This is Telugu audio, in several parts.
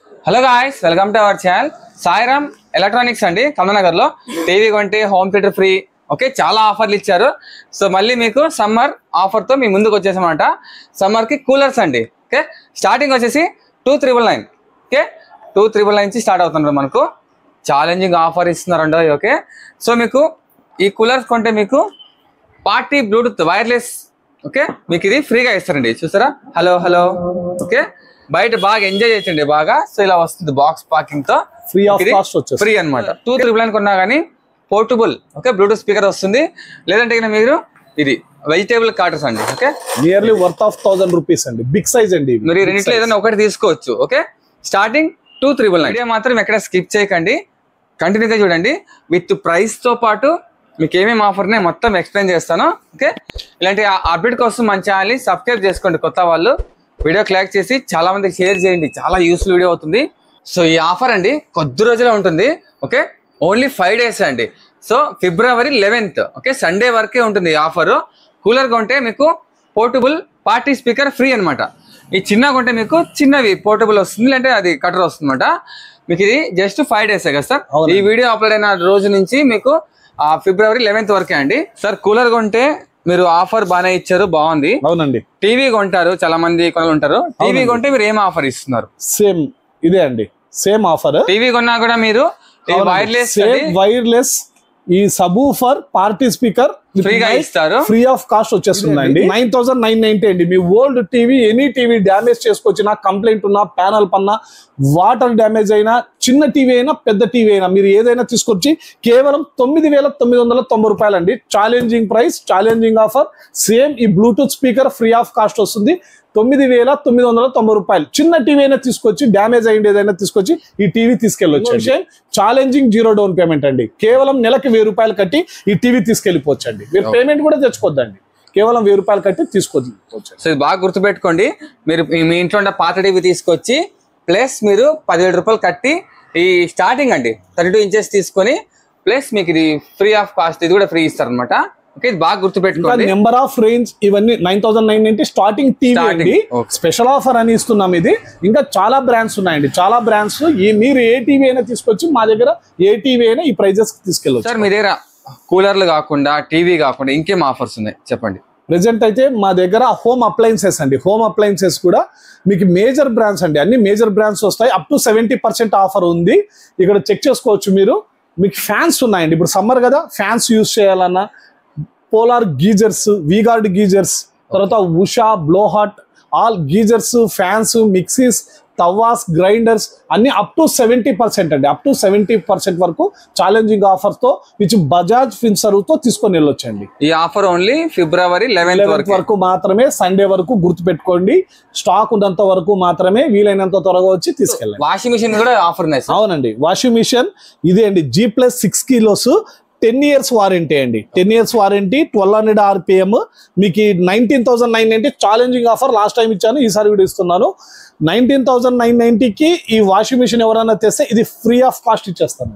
Hello guys welcome to our channel Sairam electronics అండి కమలనగర్ లో టీవీ కొంటే హోమ్ థియేటర్ ఫ్రీ ఓకే చాలా ఆఫర్లు ఇచ్చారు సో మళ్ళీ మీకు సమ్మర్ ఆఫర్ తో మీ ముందుకు వచ్చేసామంట సమ్మర్ కి కూలర్స్ అండి ఓకే స్టార్టింగ్ వచ్చేసి two triple nine okay two triple nine నుంచి స్టార్ట్ అవుతున్నారు మనకు ఛాలెంజింగ్ ఆఫర్ ఇస్తున్నారండి ఓకే సో మీకు ఈ కూలర్స్ కొంటే మీకు పార్టీ బ్లూటూత్ వైర్లెస్ ఓకే మీకు ఇది ఫ్రీగా ఇస్తారండి చూసారా హలో హలో ఓకే బయట బాగా ఎంజాయ్ చేయండి బాగా సో ఇలా వస్తుంది బాక్స్ పార్కింగ్ తో ఫ్రీ ఆఫ్ కాస్ట్ వచ్చేసి ఫ్రీ అన్నమాట టూ త్రిబుల్ నైన్ కొన్నా కానీ పోర్టబుల్ ఓకే బ్లూటూత్ స్పీకర్ వస్తుంది లేదంటే ఇక మీరు ఇది వెజిటేబుల్ కార్టర్స్ అండి okay nearly worth of thousand rupees అండి బిగ్ సైజ్ అండి ఇవి. మీరు ఈ Big రెండిట్లో size. ఏదైనా ఒకటి తీసుకోవచ్చు okay starting two triple nine video మాత్రం ఎక్కడ స్కిప్ చేయకండి కంటిన్యూగా చూడండి విత్ ప్రైస్ తో పాటు మీకు ఏమేమి ఆఫర్ ఉన్నాయి మొత్తం ఎక్స్ప్లెయిన్ చేస్తాను ఓకే ఇలాంటి అప్డేట్ కోసం మన ఛానల్ని సబ్స్క్రైబ్ చేసుకోండి కొత్త వాళ్ళు వీడియో క్లాక్ చేసి చాలా మందికి షేర్ చేయండి చాలా యూస్ఫుల్ వీడియో అవుతుంది సో ఈ ఆఫర్ అండి కొద్ది రోజులే ఉంటుంది ఓకే ఓన్లీ ఫైవ్ డేస్ అండి so February eleventh okay Sunday వరకే ఉంటుంది ఈ ఆఫర్ కూలర్ కొంటే మీకు పోర్టబుల్ పార్టీ స్పీకర్ ఫ్రీ అన్నమాట ఈ చిన్నగా కొంటే మీకు చిన్నవి పోర్టబుల్ వస్తుంది లేదంటే అది కటర్ వస్తుంది అనమాట మీకు ఇది జస్ట్ ఫైవ్ డేస్ కదా సార్ అవునండి. ఈ వీడియో అప్లోడ్ అయిన రోజు నుంచి మీకు ఆ ఫిబ్రవరి లెవెన్త్ వరకే అండి సార్ కూలర్ కొంటే మీరు ఆఫర్ బాగానే ఇచ్చారు బాగుంది అవునండి టీవీ కొంటారు చాలా మంది కొనలు ఉంటారు టీవీ కొంటే మీరు ఏం ఆఫర్ ఇస్తున్నారు సేమ్ ఇదే అండి సేమ్ ఆఫర్ టీవీ కొన్నా కూడా మీరు వైర్లెస్ సేమ్ వైర్లెస్ ఈ సబూఫర్ పార్టీ స్పీకర్ ఫ్రీగా ఇస్తారు ఫ్రీ ఆఫ్ కాస్ట్ వచ్చేస్తుందండి నైన్ థౌసండ్ నైన్ నైన్టీ అండి మీ old TV any TV damage చేసుకొచ్చిన కంప్లైంట్ ఉన్నా ప్యానల్ పన్నా వాటర్ డ్యామేజ్ అయినా చిన్న టీవీ అయినా పెద్ద టీవీ అయినా మీరు ఏదైనా తీసుకొచ్చి కేవలం తొమ్మిది వేల తొమ్మిది వందల తొంభై రూపాయలు అండి challenging price challenging offer same ఈ Bluetooth speaker free of cost వస్తుంది తొమ్మిది వేల తొమ్మిది వందల తొంభై రూపాయలు చిన్న టీవీ అయినా తీసుకొచ్చి డ్యామేజ్ అయ్యింది ఏదైనా తీసుకొచ్చి ఈ టీవీ తీసుకెళ్ళొచ్చు విషయం ఛాలెంజింగ్ జీరో డౌన్ పేమెంట్ అండి కేవలం నెలకి వెయ్యి రూపాయలు కట్టి ఈ టీవీ తీసుకెళ్ళిపోవచ్చు అండి మీరు పేమెంట్ కూడా తెచ్చుకోద్దండి కేవలం వెయ్యి రూపాయలు కట్టి తీసుకోవచ్చు సో ఇది బాగా గుర్తుపెట్టుకోండి మీరు మీ- మీ ఇంట్లో ఉన్న పాత టీవీ తీసుకొచ్చి ప్లస్ మీరు పదివేల రూపాయలు కట్టి ఈ స్టార్టింగ్ అండి థర్టీ టూ ఇంచెస్ తీసుకొని ప్లస్ మీకు ఇది ఫ్రీ ఆఫ్ కాస్ట్ ఇది కూడా ఫ్రీ ఇస్తారు అనమాట ఓకే ఇది బాగా ఇంకా గుర్తుపెట్టుకోండి నెంబర్ ఆఫ్ రేంజ్ ఇవన్నీ nine thousand nine ninety starting TV Starting, అండి okay. స్పెషల్ ఆఫర్ అని ఇస్తున్నాం ఇది ఇంకా చాలా బ్రాండ్స్ ఉన్నాయండి చాలా బ్రాండ్స్ ఈ మీరు ఏ టీవీ అయినా తీసుకొచ్చి మా దగ్గర ఏ టీవీ అయినా ఈ ప్రైజెస్ తీసుకెళ్ళవచ్చు సార్ మీ దగ్గర కూలర్లు కాకుండా టీవీ కాకుండా ఇంకేం ఆఫర్స్ ఉన్నాయి చెప్పండి ప్రెసెంట్ అయితే మా దగ్గర హోమ్ అప్లయన్సెస్ అండి హోమ్ అప్లయన్సెస్ కూడా మీకు మేజర్ బ్రాండ్స్ అండి అన్ని మేజర్ బ్రాండ్స్ వస్తాయి up to seventy percent offer ఉంది ఇక్కడ చెక్ చేసుకోవచ్చు మీరు మీకు ఫ్యాన్స్ ఉన్నాయండి ఇప్పుడు సమ్మర్ కదా ఫ్యాన్స్ యూజ్ చేయాలన్నా పోలార్ గీజర్స్ వీగార్డ్ గీజర్స్ తర్వాత Usha Blowhot all geysers fans mixies తవాస్ గ్రైండర్స్ అన్ని అప్ టు సెవెంటీ పర్సెంట్ అండి అప్ టు సెవెంటీ పర్సెంట్ వరకు ఛాలెంజింగ్ ఆఫర్స్ తో విచ్ బజాజ్ ఫిన్సర్వ్ తో తీసుకొని వెళ్ళొచ్చండి ఈ offer only February eleventh eleventh వరకు వరకు మాత్రమే సండే వరకు గుర్తు పెట్టుకోండి స్టాక్ ఉన్నంత వరకు మాత్రమే వీలైనంత త్వరగా వచ్చి తీసుకెళ్ళండి వాషింగ్ మిషన్ కూడా ఆఫర్ ఉన్నాయి సార్ అవునండి వాషింగ్ మిషన్ ఇదే అండి G plus six kilos ten years warranty అండి ten years warranty twelve hundred RPM మీకు nineteen thousand nine ninety challenging offer last time ఇచ్చాను ఈసారి కూడా ఇస్తున్నాను నైన్టీన్ థౌసండ్ నైన్ నైన్టీకి ఈ వాషింగ్ మిషన్ ఎవరైనా తెస్తే ఇది ఫ్రీ ఆఫ్ కాస్ట్ ఇచ్చేస్తాను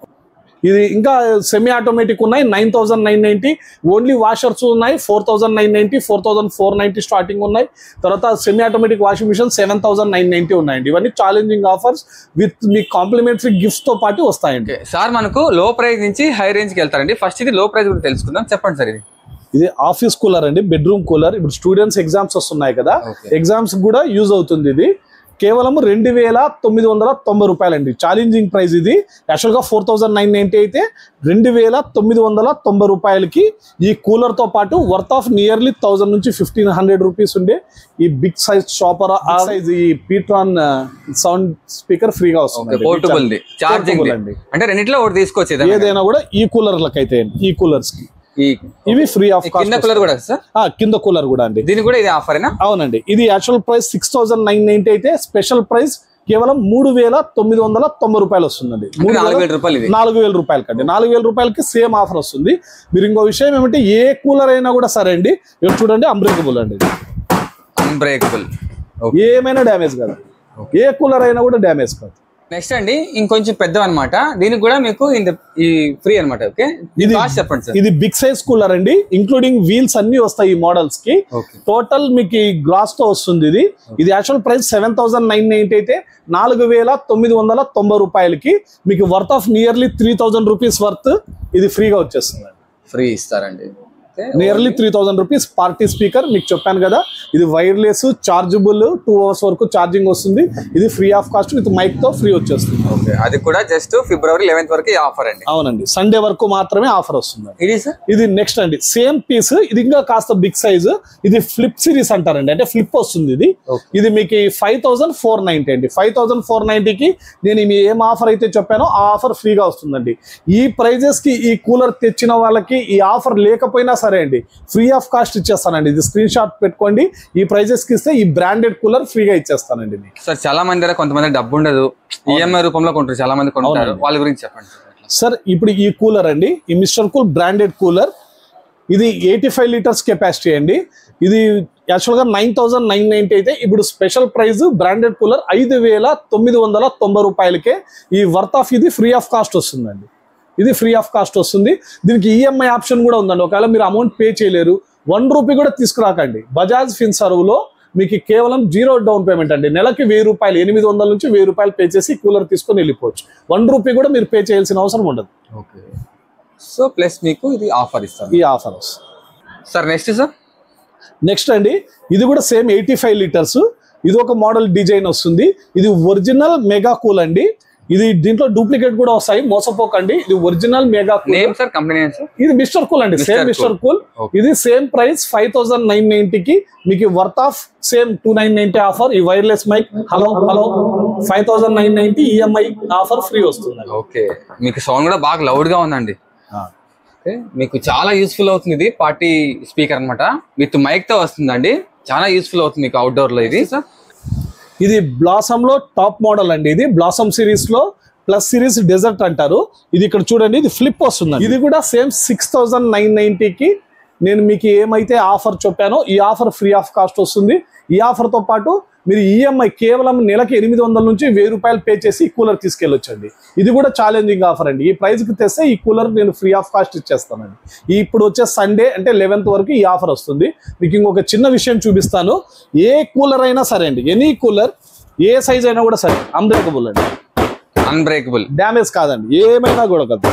ఇది ఇంకా సెమీ ఆటోమేటిక్ ఉన్నాయి nine thousand nine ninety only washers ఉన్నాయి four thousand nine ninety four thousand four ninety starting ఉన్నాయి తర్వాత semi automatic washing machine seven thousand nine ninety ఉన్నాయండి ఇవన్నీ ఛాలెంజింగ్ ఆఫర్స్ విత్ మీ కాంప్లిమెంటరీ గిఫ్ట్స్ తో పాటు వస్తాయండి ఓకే సార్ మనకు లో ప్రైస్ నుంచి హై రేంజ్ కి వెళ్తారండి ఫస్ట్ ఇది లో ప్రైస్ కూడా తెలుసుకుందాం చెప్పండి సార్ ఇది ఇది ఆఫీస్ కూలర్ అండి బెడ్రూమ్ కూలర్ ఇప్పుడు స్టూడెంట్స్ ఎగ్జామ్స్ వస్తున్నాయి కదా Okay. ఎగ్జామ్స్ కూడా యూజ్ అవుతుంది ఇది కేవలం రెండు వేల తొమ్మిది వందల తొంభై రూపాయలండి ఛాలెంజింగ్ ప్రైస్ ఇది యాక్చువల్గా ఫోర్ థౌసండ్ నైన్ నైన్టీ అయితే రెండు వేల తొమ్మిది వందల తొంభై రూపాయలకి ఈ కూలర్ తో పాటు వర్త్ ఆఫ్ నియర్లీ థౌసండ్ నుంచి ఫిఫ్టీన్ హండ్రెడ్ రూపీస్ ఉండే ఈ బిగ్ సైజ్ షాపర్ ఆ సైజ్ ఈ పీట్రాన్ సౌండ్ స్పీకర్ ఫ్రీగా వస్తుంది పోర్టబుల్ ది ఛార్జింగ్ Portable అండి అంటే రెండిట్లో ఒకటి తీసుకోవచ్చు ఏదైనా. ఏదైనా కూడా ఈ కూలర్లకు అయితే ఈ కూలర్స్ కి ఈ ఇవి ఫ్రీ ఆఫ్ ఈ కింద కూలర్ కూడా సార్ కింద కూలర్ కూడా అండి దీనికి కూడా ఇది ఆఫరేనా అవునండి ఇది actual price six thousand nine ninety అయితే స్పెషల్ ప్రైస్ కేవలం మూడు వేల తొమ్మిది వందల తొంభై రూపాయలు వస్తుందండి మూడు నాలుగు వేల వేల రూపాయలు ఇది నాలుగు వేల రూపాయలకి అండి నాలుగు వేల రూపాయలకి సేమ్ ఆఫర్ వస్తుంది మీరు ఇంకో విషయం ఏమంటే ఏ కూలర్ అయినా కూడా సరే అండి ఇక్కడ చూడండి అన్బ్రేకబుల్ అండి ఇది. అన్బ్రేకబుల్ ఏమైనా డ్యామేజ్ కాదు ఏ కూలర్ అయినా కూడా డ్యామేజ్ కాదు నెక్స్ట్ అండి ఇంకొంచెం పెద్ద అనమాట దీనికి కూడా మీకు ఇంత ఈ ఫ్రీ అనమాట ఓకే ఇది ఇది- కాస్ట్ చెప్పండి సార్ ఇది బిగ్ సైజ్ కూలర్ అండి ఇంక్లూడింగ్ వీల్స్ అన్ని వస్తాయి ఈ మోడల్స్ కి ఓకే టోటల్ మీకు ఈ గ్లాస్ తో వస్తుంది ఇది ఇది actual price seven thousand nine ninety అయితే నాలుగు వేల తొమ్మిది వందల తొంభై రూపాయలకి మీకు worth of nearly three thousand rupees worth ఇది ఫ్రీగా వచ్చేస్తుంది ఫ్రీ ఇస్తారండి okay nearly three thousand rupees party speaker మీకు చెప్పాను కదా ఇది వైర్లెస్ చార్జబుల్ టూ అవర్స్ వరకు ఛార్జింగ్ వస్తుంది ఇది free of cost with mic తో ఫ్రీ వచ్చేస్తుంది ఓకే అది కూడా జస్ట్ ఫిబ్రవరి లెవెన్త్ వరకు ఆఫర్ అండి అవునండి సండే వరకు మాత్రమే ఆఫర్ వస్తుంది ఇది సార్ ఇది నెక్స్ట్ అండి సేమ్ పీస్ ఇది ఇంకా కాస్త బిగ్ సైజ్ ఇది ఫ్లిప్ సిరీస్ అంటారండి అంటే ఫ్లిప్ వస్తుంది ఇది Okay. ఇది మీకు ఫైవ్ థౌసండ్ ఫోర్ నైన్టీ అండి ఫైవ్ థౌసండ్ ఫోర్ నైన్టీకి నేను మీ ఏం ఆఫర్ అయితే చెప్పానో ఆ ఆఫర్ ఫ్రీగా వస్తుందండి ఈ ప్రైజెస్ కి ఈ కూలర్ తెచ్చిన వాళ్ళకి ఈ ఆఫర్ లేకపోయినా సరే అండి ఫ్రీ ఆఫ్ కాస్ట్ ఇచ్చేస్తానండి ఇది స్క్రీన్ షాట్ పెట్టుకోండి ఈ ప్రైజెస్ కి ఇస్తే ఈ బ్రాండెడ్ కూలర్ ఫ్రీగా ఇచ్చేస్తానండి మీకు సార్ చాలా మంది దగ్గర కొంతమంది డబ్బు ఉండదు ఈఎంఐ రూపంలో కొంటారు చాలా మంది కొంటారు అవునండి. వాళ్ళ గురించి చెప్పండి సార్ అట్లా. సార్ ఇప్పుడు ఈ కూలర్ అండి ఈ మిస్టర్ కూల్ బ్రాండెడ్ కూలర్ ఇది ఎయిటీ ఫైవ్ లీటర్స్ కెపాసిటీ అండి ఇది యాక్చువల్గా నైన్ థౌసండ్ నైన్ నైన్టీ అయితే ఇప్పుడు స్పెషల్ ప్రైస్ బ్రాండెడ్ కూలర్ ఐదు వేల తొమ్మిది వందల తొంభై రూపాయలకే ఈ వర్త్ ఆఫ్ ఇది ఫ్రీ ఆఫ్ కాస్ట్ వస్తుందండి ఇది ఫ్రీ ఆఫ్ కాస్ట్ వస్తుంది దీనికి ఈఎంఐ ఆప్షన్ కూడా ఉందండి ఒకవేళ మీరు అమౌంట్ పే చేయలేరు వన్ రూపీ కూడా తీసుకురాకండి బజాజ్ ఫిన్ సర్వ్లో మీకు కేవలం జీరో డౌన్ పేమెంట్ అండి నెలకి వెయ్యి రూపాయలు ఎనిమిది వందల నుంచి వెయ్యి రూపాయలు పే చేసి కూలర్ తీసుకొని వెళ్ళిపోవచ్చు వన్ రూపీ కూడా మీరు పే చేయాల్సిన అవసరం ఉండదు ఓకే సో ప్లస్ మీకు ఇది ఆఫర్ ఇస్తాను ఈ offer sir next sir next అండి ఇది కూడా సేమ్ ఎయిటీ ఫైవ్ లీటర్స్ ఇది ఒక మోడల్ డిజైన్ వస్తుంది ఇది ఒరిజినల్ మెగా కూల్ అండి ఇది దీంట్లో డూప్లికేట్ కూడా వస్తాయి మోసపోకండి ఇది original mega cool name sir company name sir ఇది మిస్టర్ కూల్ అండి Mr. Same Cool. Mister cool Okay. ఇది same price five thousand nine నైన్టీకి మీకు worth of same two nine ninety offer ఈ wireless mic hello hello five thousand nine ninety EMI offer free వస్తుంది ఓకే మీకు సౌండ్ కూడా బాగా లౌడ్ గా ఉందండి ఓకే మీకు చాలా యూస్ఫుల్ అవుతుంది ఇది పార్టీ స్పీకర్ అన్నమాట విత్ మైక్ తో వస్తుందండి చాలా యూస్ఫుల్ అవుతుంది మీకు అవుట్డోర్ లో ఇది సార్ ఇది బ్లాసమ్ లో టాప్ మోడల్ అండి ఇది బ్లాసమ్ సిరీస్ లో ప్లస్ సిరీస్ డెజర్ట్ అంటారు ఇది ఇక్కడ చూడండి ఇది ఫ్లిప్ వస్తుంది ఇది కూడా సేమ్ సిక్స్ థౌజండ్ నైన్ నైన్టీకి నేను మీకు ఏమైతే ఆఫర్ చెప్పానో ఈ ఆఫర్ ఫ్రీ ఆఫ్ కాస్ట్ వస్తుంది ఈ ఆఫర్ తో పాటు మీరు ఈఎంఐ కేవలం నెలకి ఎనిమిది వందల నుంచి వెయ్యి రూపాయలు పే చేసి ఈ కూలర్ తీసుకెళ్ళొచ్చండి ఇది కూడా ఛాలెంజింగ్ ఆఫర్ అండి ఈ ప్రైస్ కి తెస్తే ఈ కూలర్ నేను ఫ్రీ ఆఫ్ కాస్ట్ ఇచ్చేస్తానండి ఈ ఇప్పుడు వచ్చే సండే అంటే లెవెన్త్ వరకు ఈ ఆఫర్ వస్తుంది మీకు ఇంకొక చిన్న విషయం చూపిస్తాను ఏ కూలర్ అయినా సరే అండి ఎనీ కూలర్ ఏ సైజ్ అయినా కూడా సరే అన్బ్రేకబుల్ అండి అన్బ్రేకబుల్ డ్యామేజ్ కాదండి ఏమైనా కూడా కాదు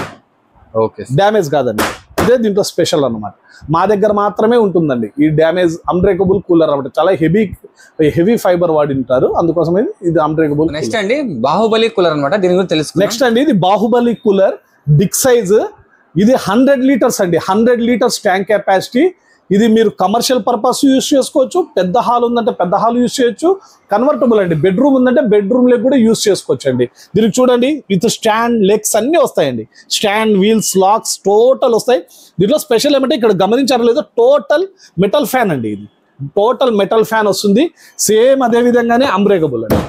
ఓకే డ్యామేజ్ కాదండి ఇదే దీంట్లో స్పెషల్ అన్నమాట మా దగ్గర మాత్రమే ఉంటుందండి ఈ డ్యామేజ్ అన్బ్రేకబుల్ కూలర్ అన్నమాట చాలా హెవీ హెవీ ఫైబర్ వాడి ఉంటారు అందుకోసమే ఇది అన్బ్రేకబుల్ నెక్స్ట్ అండి బాహుబలి కూలర్ అన్నమాట దీని గురించి తెలుసుకుందాం నెక్స్ట్ అండి ఇది బాహుబలి కూలర్ బిగ్ సైజ్ ఇది హండ్రెడ్ లీటర్స్ అండి హండ్రెడ్ లీటర్స్ ట్యాంక్ కెపాసిటీ ఇది మీరు కమర్షియల్ పర్పస్ యూస్ చేసుకోవచ్చు పెద్ద హాల్ ఉందంటే పెద్ద హాల్ యూస్ చేయొచ్చు కన్వర్టబుల్ అండి బెడ్రూమ్ ఉందంటే బెడ్రూమ్ లెగ్ కూడా యూస్ చేసుకోవచ్చు అండి దీనికి చూడండి విత్ స్టాండ్ లెగ్స్ అన్ని వస్తాయండి స్టాండ్ వీల్స్ లాక్స్ టోటల్ వస్తాయి దీంట్లో స్పెషల్ ఏమంటే ఇక్కడ గమనించారో లేదో టోటల్ మెటల్ ఫ్యాన్ అండి ఇది టోటల్ మెటల్ ఫ్యాన్ వస్తుంది సేమ్ అదే విధంగానే అంబ్రేకబుల్ అండి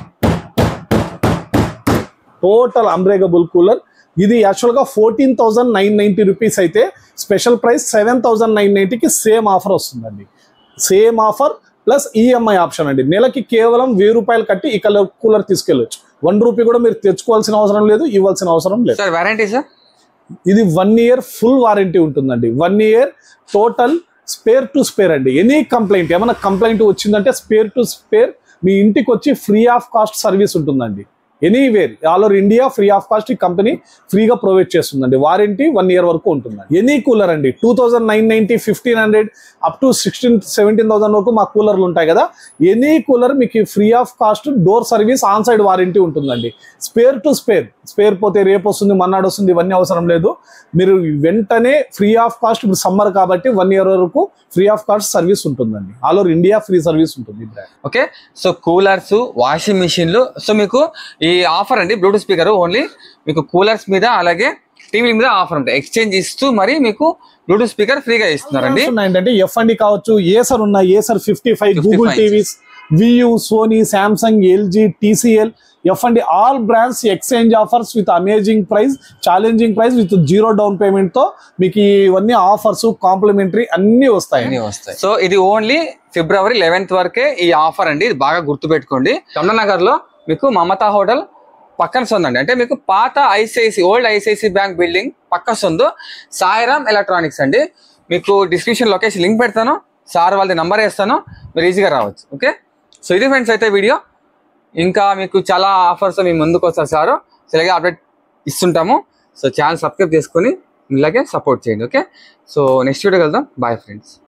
టోటల్ అంబ్రేకబుల్ కూలర్ ఇది యాక్చువల్గా fourteen thousand nine ninety rupees అయితే special price seven thousand nine నైంటీకి సేమ్ ఆఫర్ వస్తుందండి same offer plus EMI option అండి నెలకి కేవలం వెయ్యి రూపాయలు కట్టి ఈ కలర్ కూలర్ తీసుకెళ్ళొచ్చు వన్ రూపీ కూడా మీరు తెచ్చుకోవాల్సిన అవసరం లేదు ఇవ్వాల్సిన అవసరం లేదు సార్ వారంటీ సార్ ఇది వన్ ఇయర్ ఫుల్ వారంటీ ఉంటుందండి one year total spare to spare అండి ఎనీ కంప్లైంట్ ఏమైనా కంప్లైంట్ వచ్చిందంటే స్పేర్ టు స్పేర్ మీ ఇంటికి వచ్చి ఫ్రీ ఆఫ్ కాస్ట్ సర్వీస్ ఉంటుందండి anywhere all over India free of cost ఈ కంపెనీ ఫ్రీగా ప్రొవైడ్ చేస్తుందండి వారంటీ వన్ ఇయర్ వరకు ఉంటుందండి ఎనీ కూలర్ అండి two thousand nine ninety fifteen hundred up to sixteen seventeen thousand వరకు మా కూలర్లు ఉంటాయి కదా ఎనీ కూలర్ మీకు free of cost door service on side warranty ఉంటుందండి స్పేర్ టు స్పేర్ స్పేర్ పోతే రేపు వస్తుంది మన్నాడు వస్తుంది ఇవన్నీ అవసరం లేదు మీరు వెంటనే ఫ్రీ ఆఫ్ కాస్ట్ ఇప్పుడు సమ్మర్ కాబట్టి వన్ ఇయర్ వరకు ఫ్రీ ఆఫ్ కాస్ట్ సర్వీస్ ఉంటుందండి all over India free service ఉంటుంది ఈ brand okay so coolers washing మిషన్లు సో మీకు ఈ ఆఫర్ అండి బ్లూటూత్ స్పీకర్ ఓన్లీ మీకు కూలర్స్ మీద అలాగే టీవీ మీద ఆఫర్ ఉంటాయి ఎక్స్చేంజ్ ఇస్తూ మరి మీకు బ్లూటూత్ స్పీకర్ ఫ్రీగా ఇస్తున్నారండి ఏంటంటే ఎఫ్ అండి కావచ్చు ఏసర్ ఉన్నాయి Acer fifty five 55 Google TVs Vu Sony Samsung LG TCL F అండి all brands exchange offers with amazing price challenging price with zero down payment తో మీకు ఇవన్నీ ఆఫర్స్ కాంప్లిమెంటరీ అన్ని వస్తాయి అన్ని వస్తాయి సో ఇది ఓన్లీ ఫిబ్రవరి లెవెన్త్ వరకే ఈ ఆఫర్ అండి ఇది బాగా గుర్తుపెట్టుకోండి కమలానగర్ లో మీకు మమతా హోటల్ పక్కన సొందండి అంటే మీకు పాత ICICI old ICICI bank building పక్క సొందు సాయిరామ్ ఎలక్ట్రానిక్స్ అండి మీకు డిస్క్రిప్షన్ లొకేషన్ లింక్ పెడతాను సార్ వాళ్ళది నంబర్ వేస్తాను మీరు ఈజీగా రావచ్చు ఓకే సో ఇది ఫ్రెండ్స్ అయితే వీడియో ఇంకా మీకు చాలా ఆఫర్స్ మీ ముందుకు వస్తారు సార్ ఇలాగే అప్డేట్ ఇస్తుంటాము సో ఛానల్ సబ్స్క్రైబ్ చేసుకొని ఇలాగే సపోర్ట్ చేయండి ఓకే సో నెక్స్ట్ వీడియో వెళ్దాం బాయ్ ఫ్రెండ్స్